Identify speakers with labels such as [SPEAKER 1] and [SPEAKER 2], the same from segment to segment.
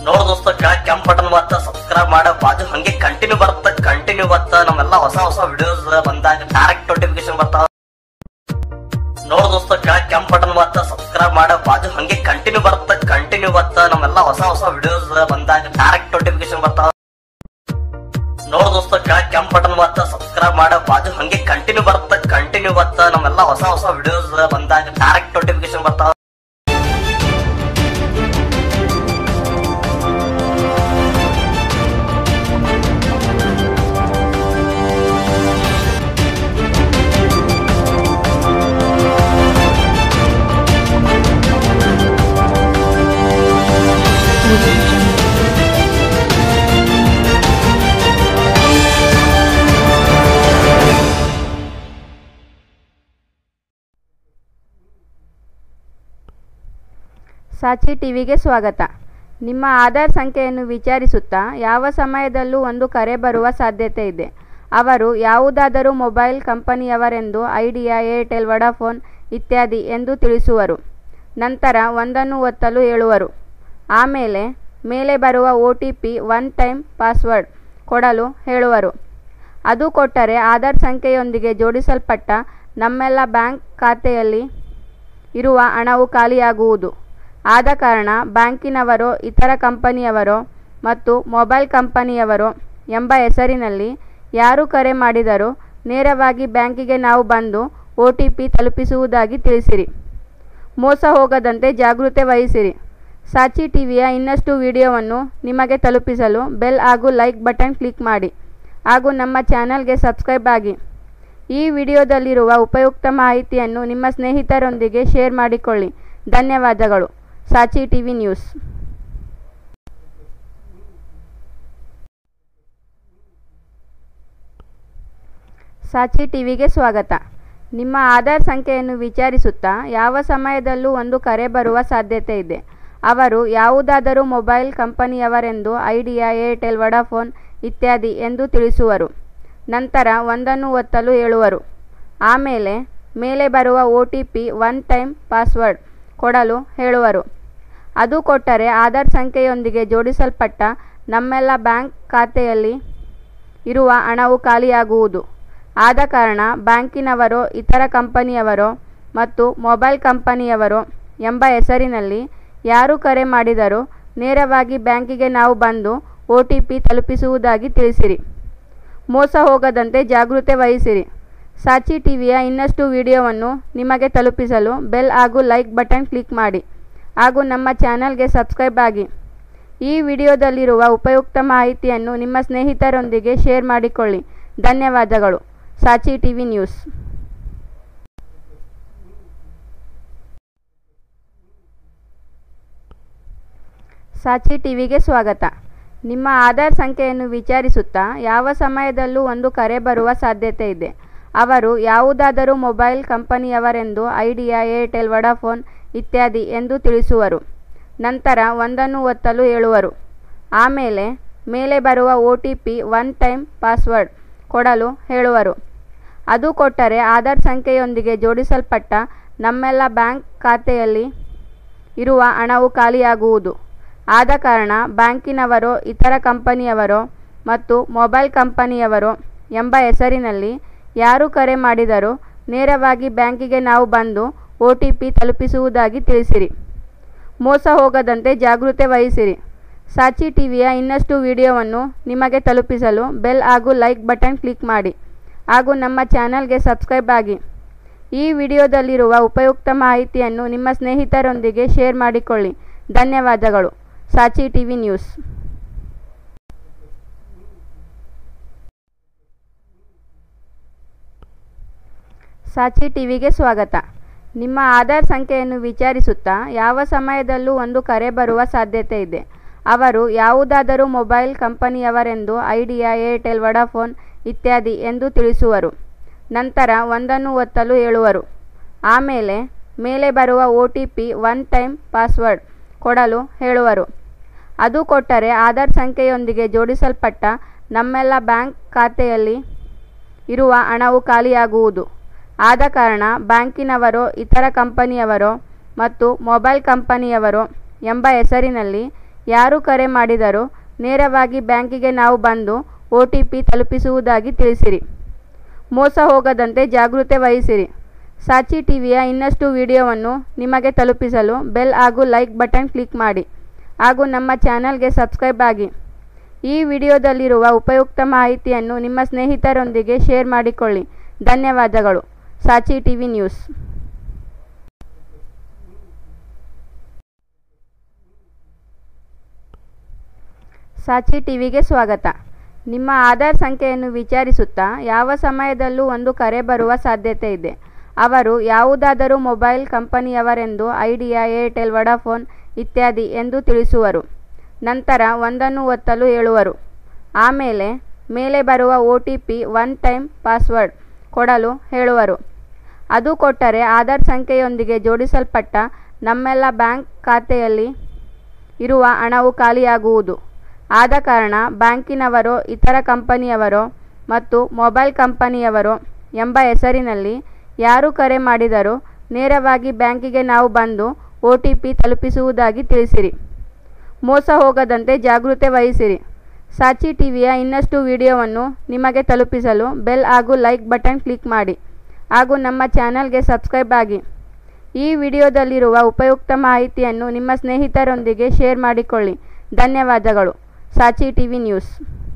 [SPEAKER 1] ನೋಡ್ ದೋಸ್ತ ಕೆಳಗ್ ಕೆಂಪ್ ಬಟನ್ ಬತ್ತ ಸಬ್ಸ್ಕ್ರೈಬ್ ಮಾಡ ಬಾಜು ಹಂಗೆ ಕಂಟಿನ್ಯೂ ಬರುತ್ತ ಕಂಟಿನ್ಯೂ ಬತ್ತ ನಮ್ಮೆಲ್ಲ ಹೊಸ ಹೊಸ ವಿಡಿಯೋಸ್ ಬಂದಾಗ ಡೈರೆಕ್ಟ್ ನೋಟಿಫಿಕೇಶನ್ ಬರ್ತಾವ ನೋಡ್ ದೋಸ್ತ ಕೆಳಗ್ ಕೆಂಪ್ ಬಟನ್ ಬತ್ತ ಸಬ್ಸ್ಕ್ರೈಬ್ ಮಾಡ ಬಾಜು ಹಂಗೆ ಕಂಟಿನ್ಯೂ ಬರುತ್ತ ಕಂಟಿನ್ಯೂ ಬತ್ತ ನಮ್ಮೆಲ್ಲ ಹೊಸ ಹೊಸ ವಿಡಿಯೋಸ್ ಬಂದಾಗ ಡೈರೆಕ್ಟ್ ನೋಟಿಫಿಕೇಶನ್ ಬರ್ತಾವ ನೋಡ್ ದೋಸ್ತ ಕೆಳಗ್ ಕೆಂಪ್ ಬಟನ್ ಬತ್ತ ಸಬ್ಸ್ಕ್ರೈಬ್ ಮಾಡ ಬಾಜು ಹಂಗೆ ಕಂಟಿನ್ಯೂ ಬರುತ್ತ ಕಂಟಿನ್ಯೂ ಬತ್ತ ನಮ್ಮೆಲ್ಲ ಹೊಸ ಹೊಸ ವಿಡಿಯೋಸ್ ಬಂದಾಗ ಡೈರೆಕ್ಟ್ ನೋಟಿಫಿಕೇಶನ್ ಬರ್ತಾವ
[SPEAKER 2] ಸಾಚಿ ಟಿವಿಗೆ ಸ್ವಾಗತ ನಿಮ್ಮ ಆಧಾರ್ ಸಂಖ್ಯೆಯನ್ನು ವಿಚಾರಿಸುತ್ತಾ ಯಾವ ಸಮಯದಲ್ಲೂ ಒಂದು ಕರೆ ಬರುವ ಸಾಧ್ಯತೆ ಇದೆ ಅವರು ಯಾವುದಾದರೂ ಮೊಬೈಲ್ ಕಂಪನಿಯವರೆಂದು ಐಡಿಯಾ ಏರ್ಟೆಲ್ ವಡಾಫೋನ್ ಇತ್ಯಾದಿ ಎಂದು ತಿಳಿಸುವರು ನಂತರ ಒಂದನ್ನು ಒತ್ತಲು ಹೇಳುವರು ಆಮೇಲೆ ಮೇಲೆ ಬರುವ O T P one time password ಕೊಡಲು ಹೇಳುವರು ಅದು ಕೊಟ್ಟರೆ ಆಧಾರ್ ಸಂಖ್ಯೆಯೊಂದಿಗೆ ಜೋಡಿಸಲ್ಪಟ್ಟ ನಮ್ಮೆಲ್ಲ ಬ್ಯಾಂಕ್ ಖಾತೆಯಲ್ಲಿ ಇರುವ ಹಣವು ಖಾಲಿಯಾಗುವುದು ಆದ ಕಾರಣ ಬ್ಯಾಂಕಿನವರೋ ಇತರ ಕಂಪನಿಯವರೋ ಮತ್ತು ಮೊಬೈಲ್ ಕಂಪನಿಯವರೋ ಎಂಬ ಹೆಸರಿನಲ್ಲಿ ಯಾರು ಕರೆ ಮಾಡಿದರೂ ನೇರವಾಗಿ ಬ್ಯಾಂಕಿಗೆ ನಾವು ಬಂದು ಒ ಟಿ ಪಿ ತಲುಪಿಸುವುದಾಗಿ ತಿಳಿಸಿರಿ ಮೋಸ ಹೋಗದಂತೆ ಜಾಗೃತೆ ವಹಿಸಿರಿ ಸಾಚಿ ಟಿವಿಯ ಇನ್ನಷ್ಟು ವಿಡಿಯೋವನ್ನು ನಿಮಗೆ ತಲುಪಿಸಲು ಬೆಲ್ ಹಾಗೂ ಲೈಕ್ ಬಟನ್ ಕ್ಲಿಕ್ ಮಾಡಿ ಹಾಗೂ ನಮ್ಮ ಚಾನಲ್ಗೆ ಸಬ್ಸ್ಕ್ರೈಬ್ ಆಗಿ ಈ ವಿಡಿಯೋದಲ್ಲಿರುವ ಉಪಯುಕ್ತ ಮಾಹಿತಿಯನ್ನು ನಿಮ್ಮ ಸ್ನೇಹಿತರೊಂದಿಗೆ ಶೇರ್ ಮಾಡಿಕೊಳ್ಳಿ ಧನ್ಯವಾದಗಳು ಸಾಚಿ ಟಿವಿ ನ್ಯೂಸ್ ಸಾಚಿ ಟಿವಿಗೆ ಸ್ವಾಗತ ನಿಮ್ಮ ಆಧಾರ್ ಸಂಖ್ಯೆಯನ್ನು ವಿಚಾರಿಸುತ್ತಾ ಯಾವ ಸಮಯದಲ್ಲೂ ಒಂದು ಕರೆ ಬರುವ ಸಾಧ್ಯತೆ ಇದೆ ಅವರು ಯಾವುದಾದರೂ ಮೊಬೈಲ್ ಕಂಪನಿಯವರೆಂದು ಐಡಿಯಾ ಏರ್ಟೆಲ್ ವಡಾಫೋನ್ ಇತ್ಯಾದಿ ಎಂದು ತಿಳಿಸುವರು ನಂತರ ಒಂದನ್ನು ಒತ್ತಲು ಹೇಳುವರು ಆಮೇಲೆ ಮೇಲೆ ಬರುವ O T P one time password ಕೊಡಲು ಹೇಳುವರು ಅದು ಕೊಟ್ಟರೆ ಆಧಾರ್ ಸಂಖ್ಯೆಯೊಂದಿಗೆ ಜೋಡಿಸಲ್ಪಟ್ಟ ನಮ್ಮೆಲ್ಲ ಬ್ಯಾಂಕ್ ಖಾತೆಯಲ್ಲಿ ಇರುವ ಹಣವು ಖಾಲಿಯಾಗುವುದು ಆದ ಕಾರಣ ಬ್ಯಾಂಕಿನವರೋ ಇತರ ಕಂಪನಿಯವರೋ ಮತ್ತು ಮೊಬೈಲ್ ಕಂಪನಿಯವರೋ ಎಂಬ ಹೆಸರಿನಲ್ಲಿ ಯಾರು ಕರೆ ಮಾಡಿದರೂ ನೇರವಾಗಿ ಬ್ಯಾಂಕಿಗೆ ನಾವು ಬಂದು ಒ ಟಿ ಪಿ ತಲುಪಿಸುವುದಾಗಿ ತಿಳಿಸಿರಿ ಮೋಸ ಹೋಗದಂತೆ ಜಾಗೃತೆ ವಹಿಸಿರಿ ಸಾಚಿ ಟಿವಿಯ ಇನ್ನಷ್ಟು ವಿಡಿಯೋವನ್ನು ನಿಮಗೆ ತಲುಪಿಸಲು ಬೆಲ್ ಹಾಗೂ ಲೈಕ್ ಬಟನ್ ಕ್ಲಿಕ್ ಮಾಡಿ ಹಾಗೂ ನಮ್ಮ ಚಾನಲ್ಗೆ ಸಬ್ಸ್ಕ್ರೈಬ್ ಆಗಿ ಈ ವಿಡಿಯೋದಲ್ಲಿರುವ ಉಪಯುಕ್ತ ಮಾಹಿತಿಯನ್ನು ನಿಮ್ಮ ಸ್ನೇಹಿತರೊಂದಿಗೆ ಶೇರ್ ಮಾಡಿಕೊಳ್ಳಿ ಧನ್ಯವಾದಗಳು ಸಾಚಿ ಟಿವಿ ನ್ಯೂಸ್ ಸಾಚಿ ಟಿವಿಗೆ ಸ್ವಾಗತ ನಿಮ್ಮ ಆಧಾರ್ ಸಂಖ್ಯೆಯನ್ನು ವಿಚಾರಿಸುತ್ತಾ ಯಾವ ಸಮಯದಲ್ಲೂ ಒಂದು ಕರೆ ಬರುವ ಸಾಧ್ಯತೆ ಇದೆ ಅವರು ಯಾವುದಾದರೂ ಮೊಬೈಲ್ ಕಂಪನಿಯವರೆಂದು ಐಡಿಯಾ ಏರ್ಟೆಲ್ ವಡಾಫೋನ್ ಇತ್ಯಾದಿ ಎಂದು ತಿಳಿಸುವರು ನಂತರ ಒಂದನ್ನು ಒತ್ತಲು ಹೇಳುವರು ಆಮೇಲೆ ಮೇಲೆ ಬರುವ O T P one time password ಕೊಡಲು ಹೇಳುವರು ಅದು ಕೊಟ್ಟರೆ ಆಧಾರ್ ಸಂಖ್ಯೆಯೊಂದಿಗೆ ಜೋಡಿಸಲ್ಪಟ್ಟ ನಮ್ಮೆಲ್ಲ ಬ್ಯಾಂಕ್ ಖಾತೆಯಲ್ಲಿ ಇರುವ ಹಣವು ಖಾಲಿಯಾಗುವುದು ಆದ ಕಾರಣ ಬ್ಯಾಂಕಿನವರೋ ಇತರ ಕಂಪನಿಯವರೋ ಮತ್ತು ಮೊಬೈಲ್ ಕಂಪನಿಯವರೋ ಎಂಬ ಹೆಸರಿನಲ್ಲಿ ಯಾರು ಕರೆ ಮಾಡಿದರೂ ನೇರವಾಗಿ ಬ್ಯಾಂಕಿಗೆ ನಾವು ಬಂದು ಒ ಟಿ ಪಿ ತಲುಪಿಸುವುದಾಗಿ ತಿಳಿಸಿರಿ ಮೋಸ ಹೋಗದಂತೆ ಜಾಗೃತೆ ವಹಿಸಿರಿ ಸಾಚಿ ಟಿವಿಯ ಇನ್ನಷ್ಟು ವಿಡಿಯೋವನ್ನು ನಿಮಗೆ ತಲುಪಿಸಲು ಬೆಲ್ ಹಾಗೂ ಲೈಕ್ ಬಟನ್ ಕ್ಲಿಕ್ ಮಾಡಿ ಹಾಗೂ ನಮ್ಮ ಚಾನಲ್ಗೆ ಸಬ್ಸ್ಕ್ರೈಬ್ ಆಗಿ ಈ ವಿಡಿಯೋದಲ್ಲಿರುವ ಉಪಯುಕ್ತ ಮಾಹಿತಿಯನ್ನು ನಿಮ್ಮ ಸ್ನೇಹಿತರೊಂದಿಗೆ ಶೇರ್ ಮಾಡಿಕೊಳ್ಳಿ ಧನ್ಯವಾದಗಳು ಸಾಚಿ ಟಿವಿ ನ್ಯೂಸ್ ಸಾಚಿ ಟಿವಿಗೆ ಸ್ವಾಗತ ನಿಮ್ಮ ಆಧಾರ್ ಸಂಖ್ಯೆಯನ್ನು ವಿಚಾರಿಸುತ್ತಾ ಯಾವ ಸಮಯದಲ್ಲೂ ಒಂದು ಕರೆ ಬರುವ ಸಾಧ್ಯತೆ ಇದೆ ಅವರು ಯಾವುದಾದರೂ ಮೊಬೈಲ್ ಕಂಪನಿಯವರೆಂದು ಐಡಿಯಾ ಏರ್ಟೆಲ್ ವಡಾಫೋನ್ ಇತ್ಯಾದಿ ಎಂದು ತಿಳಿಸುವರು ನಂತರ ಒಂದನ್ನು ಒತ್ತಲು ಹೇಳುವರು ಆಮೇಲೆ ಮೇಲೆ ಬರುವ O T P one time password ಕೊಡಲು ಹೇಳುವರು ಅದು ಕೊಟ್ಟರೆ ಆಧಾರ್ ಸಂಖ್ಯೆಯೊಂದಿಗೆ ಜೋಡಿಸಲ್ಪಟ್ಟ ನಮ್ಮೆಲ್ಲ ಬ್ಯಾಂಕ್ ಖಾತೆಯಲ್ಲಿ ಇರುವ ಹಣವು ಖಾಲಿಯಾಗುವುದು ಆದ ಕಾರಣ ಬ್ಯಾಂಕಿನವರೋ ಇತರ ಕಂಪನಿಯವರೋ ಮತ್ತು ಮೊಬೈಲ್ ಕಂಪನಿಯವರೋ ಎಂಬ ಹೆಸರಿನಲ್ಲಿ ಯಾರು ಕರೆ ಮಾಡಿದರೂ ನೇರವಾಗಿ ಬ್ಯಾಂಕಿಗೆ ನಾವು ಬಂದು ಒ ಟಿ ಪಿ ತಲುಪಿಸುವುದಾಗಿ ತಿಳಿಸಿರಿ ಮೋಸ ಹೋಗದಂತೆ ಜಾಗೃತೆ ವಹಿಸಿರಿ ಸಾಚಿ ಟಿವಿಯ ಇನ್ನಷ್ಟು ವಿಡಿಯೋವನ್ನು ನಿಮಗೆ ತಲುಪಿಸಲು ಬೆಲ್ ಹಾಗೂ ಲೈಕ್ ಬಟನ್ ಕ್ಲಿಕ್ ಮಾಡಿ ಹಾಗೂ ನಮ್ಮ ಚಾನಲ್ಗೆ ಸಬ್ಸ್ಕ್ರೈಬ್ ಆಗಿ ಈ ವಿಡಿಯೋದಲ್ಲಿರುವ ಉಪಯುಕ್ತ ಮಾಹಿತಿಯನ್ನು ನಿಮ್ಮ ಸ್ನೇಹಿತರೊಂದಿಗೆ ಶೇರ್ ಮಾಡಿಕೊಳ್ಳಿ ಧನ್ಯವಾದಗಳು ಸಾಚಿ ಟಿವಿ ನ್ಯೂಸ್ ಸಾಚಿ ಟಿವಿಗೆ ಸ್ವಾಗತ ನಿಮ್ಮ ಆಧಾರ್ ಸಂಖ್ಯೆಯನ್ನು ವಿಚಾರಿಸುತ್ತಾ ಯಾವ ಸಮಯದಲ್ಲೂ ಒಂದು ಕರೆ ಬರುವ ಸಾಧ್ಯತೆ ಇದೆ ಅವರು ಯಾವುದಾದರೂ ಮೊಬೈಲ್ ಕಂಪನಿಯವರೆಂದು ಐಡಿಯಾ ಏರ್ಟೆಲ್ ವಡಾಫೋನ್ ಇತ್ಯಾದಿ ಎಂದು ತಿಳಿಸುವರು ನಂತರ ಒಂದನ್ನು ಒತ್ತಲು ಹೇಳುವರು ಆಮೇಲೆ ಮೇಲೆ ಬರುವ O T P one time password ಕೊಡಲು ಹೇಳುವರು ಅದು ಕೊಟ್ಟರೆ ಆಧಾರ್ ಸಂಖ್ಯೆಯೊಂದಿಗೆ ಜೋಡಿಸಲ್ಪಟ್ಟ ನಮ್ಮೆಲ್ಲ ಬ್ಯಾಂಕ್ ಖಾತೆಯಲ್ಲಿ ಇರುವ ಹಣವು ಖಾಲಿಯಾಗುವುದು ಆದ ಕಾರಣ ಬ್ಯಾಂಕಿನವರೋ ಇತರ ಕಂಪನಿಯವರೋ ಮತ್ತು ಮೊಬೈಲ್ ಕಂಪನಿಯವರೋ ಎಂಬ ಹೆಸರಿನಲ್ಲಿ ಯಾರು ಕರೆ ಮಾಡಿದರೂ ನೇರವಾಗಿ ಬ್ಯಾಂಕಿಗೆ ನಾವು ಬಂದು ಒ ಟಿ ಪಿ ತಲುಪಿಸುವುದಾಗಿ ತಿಳಿಸಿರಿ ಮೋಸ ಹೋಗದಂತೆ ಜಾಗೃತೆ ವಹಿಸಿರಿ ಸಾಚಿ ಟಿವಿಯ ಇನ್ನಷ್ಟು ವಿಡಿಯೋವನ್ನು ನಿಮಗೆ ತಲುಪಿಸಲು ಬೆಲ್ ಹಾಗೂ ಲೈಕ್ ಬಟನ್ ಕ್ಲಿಕ್ ಮಾಡಿ ಹಾಗೂ ನಮ್ಮ ಚಾನಲ್ಗೆ ಸಬ್ಸ್ಕ್ರೈಬ್ ಆಗಿ ಈ ವಿಡಿಯೋದಲ್ಲಿರುವ ಉಪಯುಕ್ತ ಮಾಹಿತಿಯನ್ನು ನಿಮ್ಮ ಸ್ನೇಹಿತರೊಂದಿಗೆ ಶೇರ್ ಮಾಡಿಕೊಳ್ಳಿ ಧನ್ಯವಾದಗಳು ಸಾಚಿ ಟಿವಿ ನ್ಯೂಸ್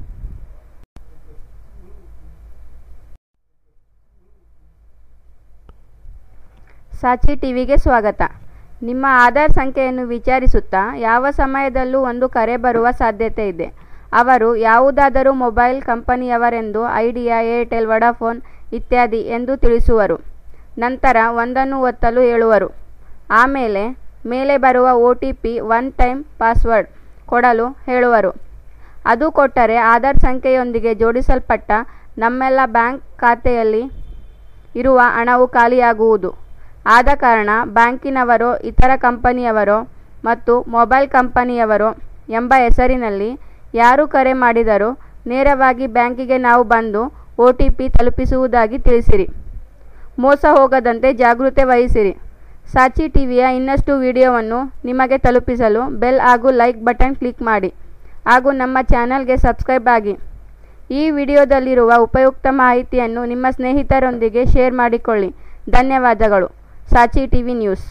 [SPEAKER 2] ಸಾಚಿ ಟಿವಿಗೆ ಸ್ವಾಗತ ನಿಮ್ಮ ಆಧಾರ್ ಸಂಖ್ಯೆಯನ್ನು ವಿಚಾರಿಸುತ್ತಾ ಯಾವ ಸಮಯದಲ್ಲೂ ಒಂದು ಕರೆ ಬರುವ ಸಾಧ್ಯತೆ ಇದೆ ಅವರು ಯಾವುದಾದರೂ ಮೊಬೈಲ್ ಕಂಪನಿಯವರೆಂದು ಐಡಿಯಾ ಏರ್ಟೆಲ್ ವಡಾಫೋನ್ ಇತ್ಯಾದಿ ಎಂದು ತಿಳಿಸುವರು ನಂತರ ಒಂದನ್ನು ಒತ್ತಲು ಹೇಳುವರು ಆಮೇಲೆ ಮೇಲೆ ಬರುವ O T P one time password ಕೊಡಲು ಹೇಳುವರು ಅದು ಕೊಟ್ಟರೆ ಆಧಾರ್ ಸಂಖ್ಯೆಯೊಂದಿಗೆ ಜೋಡಿಸಲ್ಪಟ್ಟ ನಮ್ಮೆಲ್ಲ ಬ್ಯಾಂಕ್ ಖಾತೆಯಲ್ಲಿ ಇರುವ ಹಣವು ಖಾಲಿಯಾಗುವುದು ಆದ ಕಾರಣ ಬ್ಯಾಂಕಿನವರೋ ಇತರ ಕಂಪನಿಯವರೋ ಮತ್ತು ಮೊಬೈಲ್ ಕಂಪನಿಯವರೋ ಎಂಬ ಹೆಸರಿನಲ್ಲಿ ಯಾರು ಕರೆ ಮಾಡಿದರೂ ನೇರವಾಗಿ ಬ್ಯಾಂಕಿಗೆ ನಾವು ಬಂದು ಒ ಟಿ ಪಿ ತಲುಪಿಸುವುದಾಗಿ ತಿಳಿಸಿರಿ ಮೋಸ ಹೋಗದಂತೆ ಜಾಗೃತೆ ವಹಿಸಿರಿ ಸಾಚಿ ಟಿವಿಯ ಇನ್ನಷ್ಟು ವಿಡಿಯೋವನ್ನು ನಿಮಗೆ ತಲುಪಿಸಲು ಬೆಲ್ ಹಾಗೂ ಲೈಕ್ ಬಟನ್ ಕ್ಲಿಕ್ ಮಾಡಿ ಹಾಗೂ ನಮ್ಮ ಚಾನಲ್ಗೆ ಸಬ್ಸ್ಕ್ರೈಬ್ ಆಗಿ ಈ ವಿಡಿಯೋದಲ್ಲಿರುವ ಉಪಯುಕ್ತ ಮಾಹಿತಿಯನ್ನು ನಿಮ್ಮ ಸ್ನೇಹಿತರೊಂದಿಗೆ ಶೇರ್ ಮಾಡಿಕೊಳ್ಳಿ ಧನ್ಯವಾದಗಳು ಸಾಚಿ ಟಿವಿ ನ್ಯೂಸ್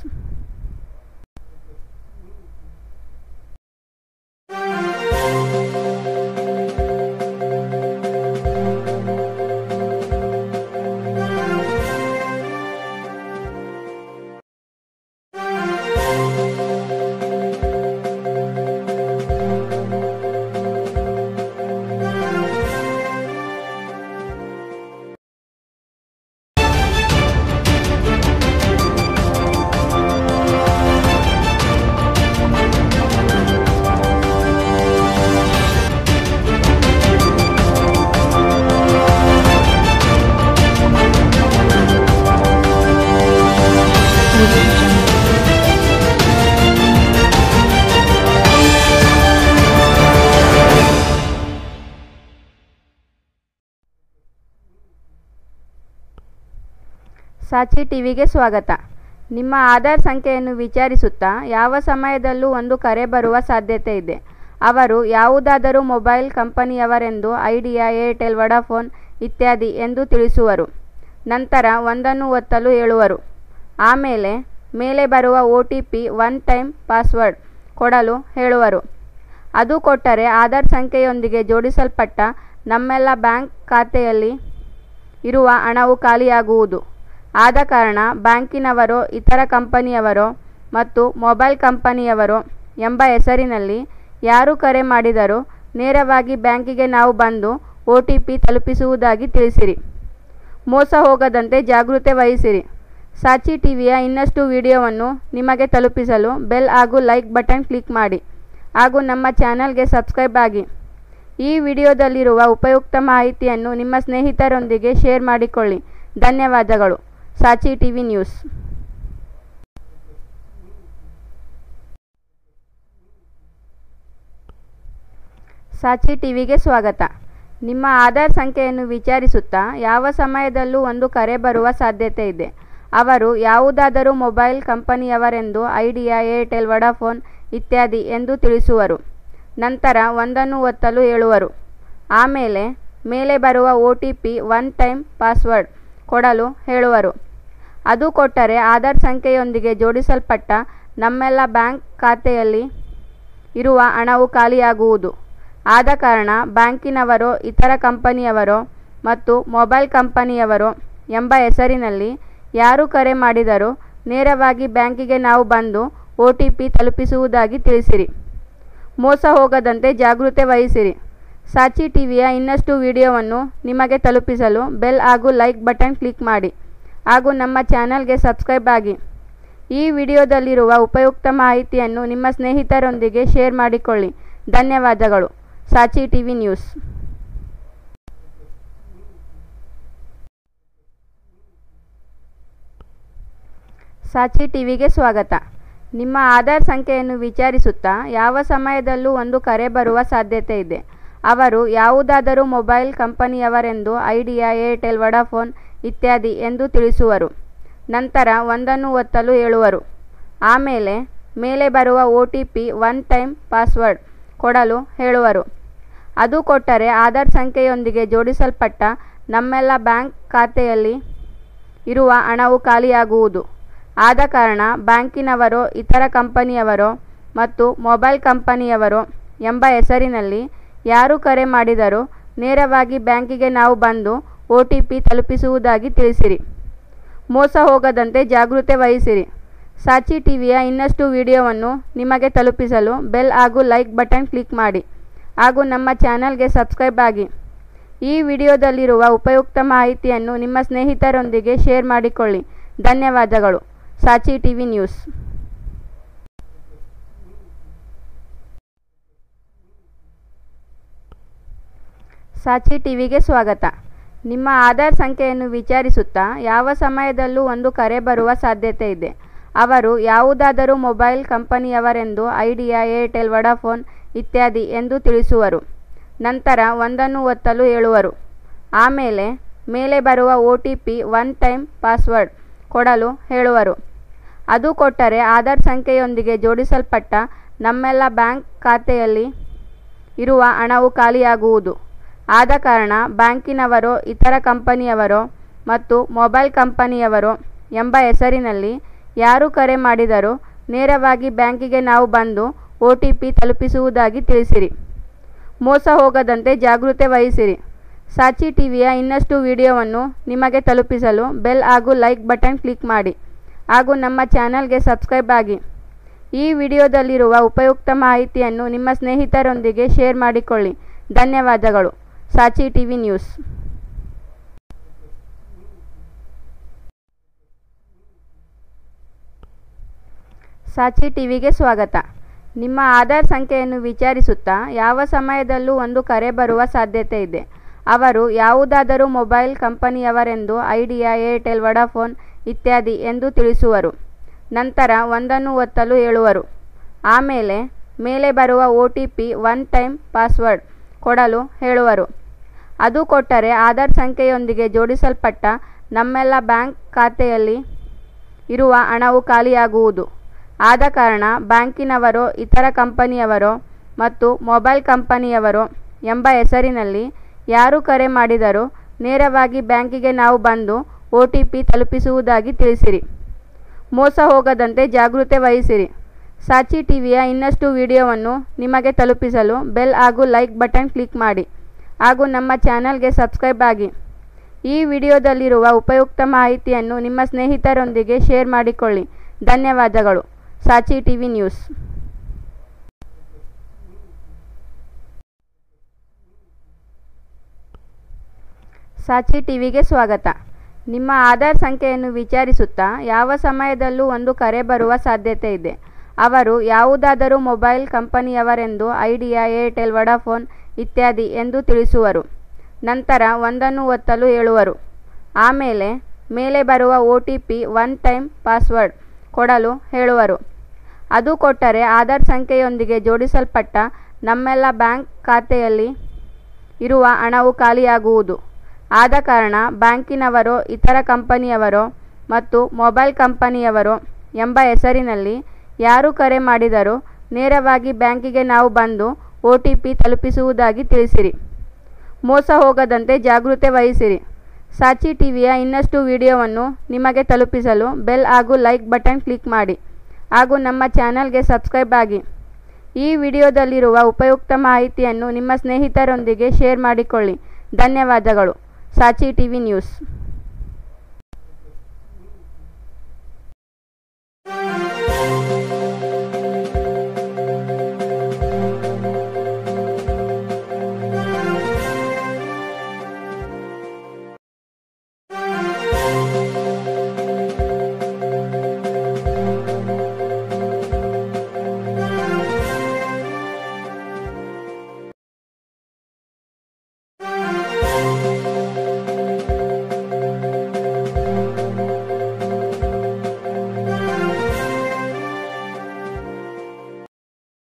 [SPEAKER 2] ಸಾಚಿ ಟಿವಿಗೆ ಸ್ವಾಗತ ನಿಮ್ಮ ಆಧಾರ್ ಸಂಖ್ಯೆಯನ್ನು ವಿಚಾರಿಸುತ್ತಾ ಯಾವ ಸಮಯದಲ್ಲೂ ಒಂದು ಕರೆ ಬರುವ ಸಾಧ್ಯತೆ ಇದೆ ಅವರು ಯಾವುದಾದರೂ ಮೊಬೈಲ್ ಕಂಪನಿಯವರೆಂದು ಐಡಿಯಾ ಏರ್ಟೆಲ್ ವಡಾಫೋನ್ ಇತ್ಯಾದಿ ಎಂದು ತಿಳಿಸುವರು ನಂತರ ಒಂದನ್ನು ಒತ್ತಲು ಹೇಳುವರು ಆಮೇಲೆ ಮೇಲೆ ಬರುವ O T P one time password ಕೊಡಲು ಹೇಳುವರು ಅದು ಕೊಟ್ಟರೆ ಆಧಾರ್ ಸಂಖ್ಯೆಯೊಂದಿಗೆ ಜೋಡಿಸಲ್ಪಟ್ಟ ನಮ್ಮೆಲ್ಲ ಬ್ಯಾಂಕ್ ಖಾತೆಯಲ್ಲಿ ಇರುವ ಹಣವು ಖಾಲಿಯಾಗುವುದು ಆದ ಕಾರಣ ಬ್ಯಾಂಕಿನವರೋ ಇತರ ಕಂಪನಿಯವರೋ ಮತ್ತು ಮೊಬೈಲ್ ಕಂಪನಿಯವರೋ ಎಂಬ ಹೆಸರಿನಲ್ಲಿ ಯಾರು ಕರೆ ಮಾಡಿದರೂ ನೇರವಾಗಿ ಬ್ಯಾಂಕಿಗೆ ನಾವು ಬಂದು ಒ ಟಿ ಪಿ ತಲುಪಿಸುವುದಾಗಿ ತಿಳಿಸಿರಿ ಮೋಸ ಹೋಗದಂತೆ ಜಾಗೃತೆ ವಹಿಸಿರಿ ಸಾಚಿ ಟಿವಿಯ ಇನ್ನಷ್ಟು ವಿಡಿಯೋವನ್ನು ನಿಮಗೆ ತಲುಪಿಸಲು ಬೆಲ್ ಹಾಗೂ ಲೈಕ್ ಬಟನ್ ಕ್ಲಿಕ್ ಮಾಡಿ ಹಾಗೂ ನಮ್ಮ ಚಾನಲ್ಗೆ ಸಬ್ಸ್ಕ್ರೈಬ್ ಆಗಿ ಈ ವಿಡಿಯೋದಲ್ಲಿರುವ ಉಪಯುಕ್ತ ಮಾಹಿತಿಯನ್ನು ನಿಮ್ಮ ಸ್ನೇಹಿತರೊಂದಿಗೆ ಶೇರ್ ಮಾಡಿಕೊಳ್ಳಿ ಧನ್ಯವಾದಗಳು ಸಾಚಿ ಟಿವಿ ನ್ಯೂಸ್ ಸಾಚಿ ಟಿವಿಗೆ ಸ್ವಾಗತ ನಿಮ್ಮ ಆಧಾರ್ ಸಂಖ್ಯೆಯನ್ನು ವಿಚಾರಿಸುತ್ತಾ ಯಾವ ಸಮಯದಲ್ಲೂ ಒಂದು ಕರೆ ಬರುವ ಸಾಧ್ಯತೆ ಇದೆ ಅವರು ಯಾವುದಾದರೂ ಮೊಬೈಲ್ ಕಂಪನಿಯವರೆಂದು ಐಡಿಯಾ ಏರ್ಟೆಲ್ ವಡಾಫೋನ್ ಇತ್ಯಾದಿ ಎಂದು ತಿಳಿಸುವರು ನಂತರ ಒಂದನ್ನು ಒತ್ತಲು ಹೇಳುವರು ಆಮೇಲೆ ಮೇಲೆ ಬರುವ O T P one time password ಕೊಡಲು ಹೇಳುವರು ಅದು ಕೊಟ್ಟರೆ ಆಧಾರ್ ಸಂಖ್ಯೆಯೊಂದಿಗೆ ಜೋಡಿಸಲ್ಪಟ್ಟ ನಮ್ಮೆಲ್ಲ ಬ್ಯಾಂಕ್ ಖಾತೆಯಲ್ಲಿ ಇರುವ ಹಣವು ಖಾಲಿಯಾಗುವುದು ಆದ ಕಾರಣ ಬ್ಯಾಂಕಿನವರೋ ಇತರ ಕಂಪನಿಯವರೋ ಮತ್ತು ಮೊಬೈಲ್ ಕಂಪನಿಯವರೋ ಎಂಬ ಹೆಸರಿನಲ್ಲಿ ಯಾರು ಕರೆ ಮಾಡಿದರೂ ನೇರವಾಗಿ ಬ್ಯಾಂಕಿಗೆ ನಾವು ಬಂದು ಒ ಟಿ ಪಿ ತಲುಪಿಸುವುದಾಗಿ ತಿಳಿಸಿರಿ ಮೋಸ ಹೋಗದಂತೆ ಜಾಗೃತೆ ವಹಿಸಿರಿ ಸಾಚಿ ಟಿವಿಯ ಇನ್ನಷ್ಟು ವಿಡಿಯೋವನ್ನು ನಿಮಗೆ ತಲುಪಿಸಲು ಬೆಲ್ ಹಾಗೂ ಲೈಕ್ ಬಟನ್ ಕ್ಲಿಕ್ ಮಾಡಿ ಹಾಗೂ ನಮ್ಮ ಚಾನಲ್ಗೆ ಸಬ್ಸ್ಕ್ರೈಬ್ ಆಗಿ ಈ ವಿಡಿಯೋದಲ್ಲಿರುವ ಉಪಯುಕ್ತ ಮಾಹಿತಿಯನ್ನು ನಿಮ್ಮ ಸ್ನೇಹಿತರೊಂದಿಗೆ ಶೇರ್ ಮಾಡಿಕೊಳ್ಳಿ ಧನ್ಯವಾದಗಳು ಸಾಚಿ ಟಿವಿ ನ್ಯೂಸ್ ಸಾಚಿ ಟಿವಿಗೆ ಸ್ವಾಗತ ನಿಮ್ಮ ಆಧಾರ್ ಸಂಖ್ಯೆಯನ್ನು ವಿಚಾರಿಸುತ್ತಾ ಯಾವ ಸಮಯದಲ್ಲೂ ಒಂದು ಕರೆ ಬರುವ ಸಾಧ್ಯತೆ ಇದೆ ಅವರು ಯಾವುದಾದರೂ ಮೊಬೈಲ್ ಕಂಪನಿಯವರೆಂದು ಐಡಿಯಾ ಏರ್ಟೆಲ್ ವಡಾಫೋನ್ ಇತ್ಯಾದಿ ಎಂದು ತಿಳಿಸುವರು ನಂತರ ಒಂದನ್ನು ಒತ್ತಲು ಹೇಳುವರು ಆಮೇಲೆ ಮೇಲೆ ಬರುವ O T P one time password ಕೊಡಲು ಹೇಳುವರು ಅದು ಕೊಟ್ಟರೆ ಆಧಾರ್ ಸಂಖ್ಯೆಯೊಂದಿಗೆ ಜೋಡಿಸಲ್ಪಟ್ಟ ನಮ್ಮೆಲ್ಲ ಬ್ಯಾಂಕ್ ಖಾತೆಯಲ್ಲಿ ಇರುವ ಹಣವು ಖಾಲಿಯಾಗುವುದು ಆದ ಕಾರಣ ಬ್ಯಾಂಕಿನವರೋ ಇತರ ಕಂಪನಿಯವರೋ ಮತ್ತು ಮೊಬೈಲ್ ಕಂಪನಿಯವರೋ ಎಂಬ ಹೆಸರಿನಲ್ಲಿ ಯಾರು ಕರೆ ಮಾಡಿದರೂ ನೇರವಾಗಿ ಬ್ಯಾಂಕಿಗೆ ನಾವು ಬಂದು ಒ ಟಿ ಪಿ ತಲುಪಿಸುವುದಾಗಿ ತಿಳಿಸಿರಿ ಮೋಸ ಹೋಗದಂತೆ ಜಾಗೃತೆ ವಹಿಸಿರಿ ಸಾಚಿ ಟಿವಿಯ ಇನ್ನಷ್ಟು ವಿಡಿಯೋವನ್ನು ನಿಮಗೆ ತಲುಪಿಸಲು ಬೆಲ್ ಹಾಗೂ ಲೈಕ್ ಬಟನ್ ಕ್ಲಿಕ್ ಮಾಡಿ ಹಾಗೂ ನಮ್ಮ ಚಾನಲ್ಗೆ ಸಬ್ಸ್ಕ್ರೈಬ್ ಆಗಿ ಈ ವಿಡಿಯೋದಲ್ಲಿರುವ ಉಪಯುಕ್ತ ಮಾಹಿತಿಯನ್ನು ನಿಮ್ಮ ಸ್ನೇಹಿತರೊಂದಿಗೆ ಶೇರ್ ಮಾಡಿಕೊಳ್ಳಿ ಧನ್ಯವಾದಗಳು ಸಾಚಿ ಟಿವಿ ನ್ಯೂಸ್ ಸಾಚಿ ಟಿವಿಗೆ ಸ್ವಾಗತ ನಿಮ್ಮ ಆಧಾರ್ ಸಂಖ್ಯೆಯನ್ನು ವಿಚಾರಿಸುತ್ತಾ ಯಾವ ಸಮಯದಲ್ಲೂ ಒಂದು ಕರೆ ಬರುವ ಸಾಧ್ಯತೆ ಇದೆ ಅವರು ಯಾವುದಾದರೂ ಮೊಬೈಲ್ ಕಂಪನಿಯವರೆಂದು ಐಡಿಯಾ ಏರ್ಟೆಲ್ ವಡಾಫೋನ್ ಇತ್ಯಾದಿ ಎಂದು ತಿಳಿಸುವರು ನಂತರ ಒಂದನ್ನು ಒತ್ತಲು ಹೇಳುವರು ಆಮೇಲೆ ಮೇಲೆ ಬರುವ O T P one time password ಕೊಡಲು ಹೇಳುವರು ಅದು ಕೊಟ್ಟರೆ ಆಧಾರ್ ಸಂಖ್ಯೆಯೊಂದಿಗೆ ಜೋಡಿಸಲ್ಪಟ್ಟ ನಮ್ಮೆಲ್ಲ ಬ್ಯಾಂಕ್ ಖಾತೆಯಲ್ಲಿ ಇರುವ ಹಣವು ಖಾಲಿಯಾಗುವುದು ಆದ ಕಾರಣ ಬ್ಯಾಂಕಿನವರೋ ಇತರ ಕಂಪನಿಯವರೋ ಮತ್ತು ಮೊಬೈಲ್ ಕಂಪನಿಯವರೋ ಎಂಬ ಹೆಸರಿನಲ್ಲಿ ಯಾರು ಕರೆ ಮಾಡಿದರೂ ನೇರವಾಗಿ ಬ್ಯಾಂಕಿಗೆ ನಾವು ಬಂದು ಒ ಟಿ ಪಿ ತಲುಪಿಸುವುದಾಗಿ ತಿಳಿಸಿರಿ ಮೋಸ ಹೋಗದಂತೆ ಜಾಗೃತೆ ವಹಿಸಿರಿ ಸಾಚಿ ಟಿವಿಯ ಇನ್ನಷ್ಟು ವಿಡಿಯೋವನ್ನು ನಿಮಗೆ ತಲುಪಿಸಲು ಬೆಲ್ ಹಾಗೂ ಲೈಕ್ ಬಟನ್ ಕ್ಲಿಕ್ ಮಾಡಿ ಹಾಗೂ ನಮ್ಮ ಚಾನಲ್ಗೆ ಸಬ್ಸ್ಕ್ರೈಬ್ ಆಗಿ ಈ ವಿಡಿಯೋದಲ್ಲಿರುವ ಉಪಯುಕ್ತ ಮಾಹಿತಿಯನ್ನು ನಿಮ್ಮ ಸ್ನೇಹಿತರೊಂದಿಗೆ ಶೇರ್ ಮಾಡಿಕೊಳ್ಳಿ ಧನ್ಯವಾದಗಳು ಸಾಚಿ ಟಿವಿ ನ್ಯೂಸ್ ಸಾಚಿ ಟಿವಿಗೆ ಸ್ವಾಗತ ನಿಮ್ಮ ಆಧಾರ್ ಸಂಖ್ಯೆಯನ್ನು ವಿಚಾರಿಸುತ್ತಾ ಯಾವ ಸಮಯದಲ್ಲೂ ಒಂದು ಕರೆ ಬರುವ ಸಾಧ್ಯತೆ ಇದೆ ಅವರು ಯಾವುದಾದರೂ ಮೊಬೈಲ್ ಕಂಪನಿಯವರೆಂದು ಐಡಿಯಾ ಏರ್ಟೆಲ್ ವಡಾಫೋನ್ ಇತ್ಯಾದಿ ಎಂದು ತಿಳಿಸುವರು ನಂತರ ಒಂದನ್ನು ಒತ್ತಲು ಹೇಳುವರು ಆಮೇಲೆ ಮೇಲೆ ಬರುವ O T P one time password ಕೊಡಲು ಹೇಳುವರು ಅದು ಕೊಟ್ಟರೆ ಆಧಾರ್ ಸಂಖ್ಯೆಯೊಂದಿಗೆ ಜೋಡಿಸಲ್ಪಟ್ಟ ನಮ್ಮೆಲ್ಲ ಬ್ಯಾಂಕ್ ಖಾತೆಯಲ್ಲಿ ಇರುವ ಹಣವು ಖಾಲಿಯಾಗುವುದು ಆದ ಕಾರಣ ಬ್ಯಾಂಕಿನವರೋ ಇತರ ಕಂಪನಿಯವರೋ ಮತ್ತು ಮೊಬೈಲ್ ಕಂಪನಿಯವರೋ ಎಂಬ ಹೆಸರಿನಲ್ಲಿ ಯಾರು ಕರೆ ಮಾಡಿದರೂ ನೇರವಾಗಿ ಬ್ಯಾಂಕಿಗೆ ನಾವು ಬಂದು ಒ ಟಿ ಪಿ ತಲುಪಿಸುವುದಾಗಿ ತಿಳಿಸಿರಿ ಮೋಸ ಹೋಗದಂತೆ ಜಾಗೃತೆ ವಹಿಸಿರಿ ಸಾಚಿ ಟಿವಿಯ ಇನ್ನಷ್ಟು ವಿಡಿಯೋವನ್ನು ನಿಮಗೆ ತಲುಪಿಸಲು ಬೆಲ್ ಹಾಗೂ ಲೈಕ್ ಬಟನ್ ಕ್ಲಿಕ್ ಮಾಡಿ ಹಾಗೂ ನಮ್ಮ ಚಾನಲ್ಗೆ ಸಬ್ಸ್ಕ್ರೈಬ್ ಆಗಿ ಈ ವಿಡಿಯೋದಲ್ಲಿರುವ ಉಪಯುಕ್ತ ಮಾಹಿತಿಯನ್ನು ನಿಮ್ಮ ಸ್ನೇಹಿತರೊಂದಿಗೆ ಶೇರ್ ಮಾಡಿಕೊಳ್ಳಿ ಧನ್ಯವಾದಗಳು ಸಾಚಿ ಟಿವಿ ನ್ಯೂಸ್ ಸಾಚಿ ಟಿವಿಗೆ ಸ್ವಾಗತ ನಿಮ್ಮ ಆಧಾರ್ ಸಂಖ್ಯೆಯನ್ನು ವಿಚಾರಿಸುತ್ತಾ ಯಾವ ಸಮಯದಲ್ಲೂ ಒಂದು ಕರೆ ಬರುವ ಸಾಧ್ಯತೆ ಇದೆ ಅವರು ಯಾವುದಾದರೂ ಮೊಬೈಲ್ ಕಂಪನಿಯವರೆಂದು ಐಡಿಯಾ ಏರ್ಟೆಲ್ ವಡಾಫೋನ್ ಇತ್ಯಾದಿ ಎಂದು ತಿಳಿಸುವರು ನಂತರ ಒಂದನ್ನು ಒತ್ತಲು ಹೇಳುವರು ಆಮೇಲೆ ಮೇಲೆ ಬರುವ O T P one time password ಕೊಡಲು ಹೇಳುವರು ಅದು ಕೊಟ್ಟರೆ ಆಧಾರ್ ಸಂಖ್ಯೆಯೊಂದಿಗೆ ಜೋಡಿಸಲ್ಪಟ್ಟ ನಮ್ಮೆಲ್ಲ ಬ್ಯಾಂಕ್ ಖಾತೆಯಲ್ಲಿ ಇರುವ ಹಣವು ಖಾಲಿಯಾಗುವುದು ಆದ ಕಾರಣ ಬ್ಯಾಂಕಿನವರೋ ಇತರ ಕಂಪನಿಯವರೋ ಮತ್ತು ಮೊಬೈಲ್ ಕಂಪನಿಯವರೋ ಎಂಬ ಹೆಸರಿನಲ್ಲಿ ಯಾರು ಕರೆ ಮಾಡಿದರೂ ನೇರವಾಗಿ ಬ್ಯಾಂಕಿಗೆ ನಾವು ಬಂದು ಒ ಟಿ ಪಿ ತಲುಪಿಸುವುದಾಗಿ ತಿಳಿಸಿರಿ ಮೋಸ ಹೋಗದಂತೆ ಜಾಗೃತೆ ವಹಿಸಿರಿ ಸಾಚಿ ಟಿವಿಯ ಇನ್ನಷ್ಟು ವಿಡಿಯೋವನ್ನು ನಿಮಗೆ ತಲುಪಿಸಲು ಬೆಲ್ ಹಾಗೂ ಲೈಕ್ ಬಟನ್ ಕ್ಲಿಕ್ ಮಾಡಿ ಹಾಗೂ ನಮ್ಮ ಚಾನಲ್ಗೆ ಸಬ್ಸ್ಕ್ರೈಬ್ ಆಗಿ ಈ ವಿಡಿಯೋದಲ್ಲಿರುವ ಉಪಯುಕ್ತ ಮಾಹಿತಿಯನ್ನು ನಿಮ್ಮ ಸ್ನೇಹಿತರೊಂದಿಗೆ ಶೇರ್ ಮಾಡಿಕೊಳ್ಳಿ ಧನ್ಯವಾದಗಳು ಸಾಚಿ ಟಿವಿ ನ್ಯೂಸ್